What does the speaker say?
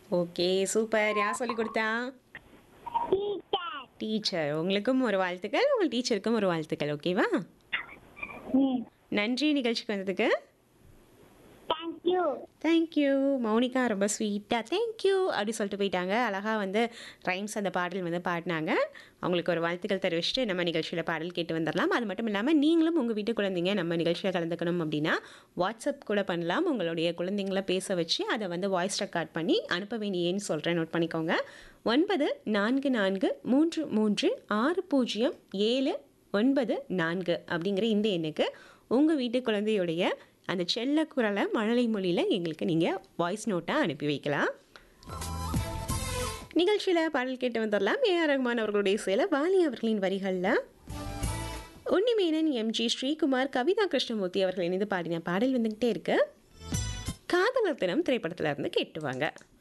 okay super யார் சொல்லி கொடுத்தா டீச்சர் டீச்சர் உங்களுக்கும் ஒரு வாழ்த்துக்கள் உங்கள் டீச்சருக்கும் ஒரு வாழ்த்துக்கள் ஓகேவா ம் நன்றி நிகழ்ச்சிக்கு வந்ததுக்கு தேங்க்யூ தேங்க்யூ மௌனிகா ரொம்ப ஸ்வீட்டாக தேங்க்யூ அப்படி சொல்லிட்டு போயிட்டாங்க அழகாக வந்து ரைம்ஸ் அந்த பாடல் வந்து பாடினாங்க அவங்களுக்கு ஒரு வாழ்த்துக்கள் தெரிவிச்சுட்டு நம்ம நிகழ்ச்சியில் பாடல் கேட்டு வந்துடலாம் அது மட்டும் இல்லாமல் நீங்களும் உங்கள் வீட்டு குழந்தைங்க நம்ம நிகழ்ச்சியில் கலந்துக்கணும் அப்படின்னா வாட்ஸ்அப் கூட பண்ணலாம் உங்களுடைய குழந்தைங்கள பேச வச்சு அதை வந்து வாய்ஸ் ரெக்கார்ட் பண்ணி அனுப்ப வேண்டியேன்னு சொல்கிறேன் நோட் பண்ணிக்கோங்க ஒன்பது நான்கு நான்கு மூன்று மூன்று ஆறு பூஜ்ஜியம் ஏழு ஒன்பது நான்கு அப்படிங்கிற இந்த எண்ணுக்கு உங்கள் வீட்டு குழந்தையுடைய அந்த செல்ல குரலை மழலை மொழியில் எங்களுக்கு நீங்கள் வாய்ஸ் நோட்டாக அனுப்பி வைக்கலாம் நிகழ்ச்சியில் பாடல் கேட்டு வந்துடலாம் ஏஆர் ரஹ்மான் அவர்களுடைய சில வாலி அவர்களின் வரிகளில் உன்னிமேனன் எம்ஜி ஸ்ரீகுமார் கவிதா கிருஷ்ணமூர்த்தி அவர்கள் இணைந்து பாடின பாடல் வந்துக்கிட்டே இருக்கு காதலர் தினம் திரைப்படத்துல இருந்து கேட்டுவாங்க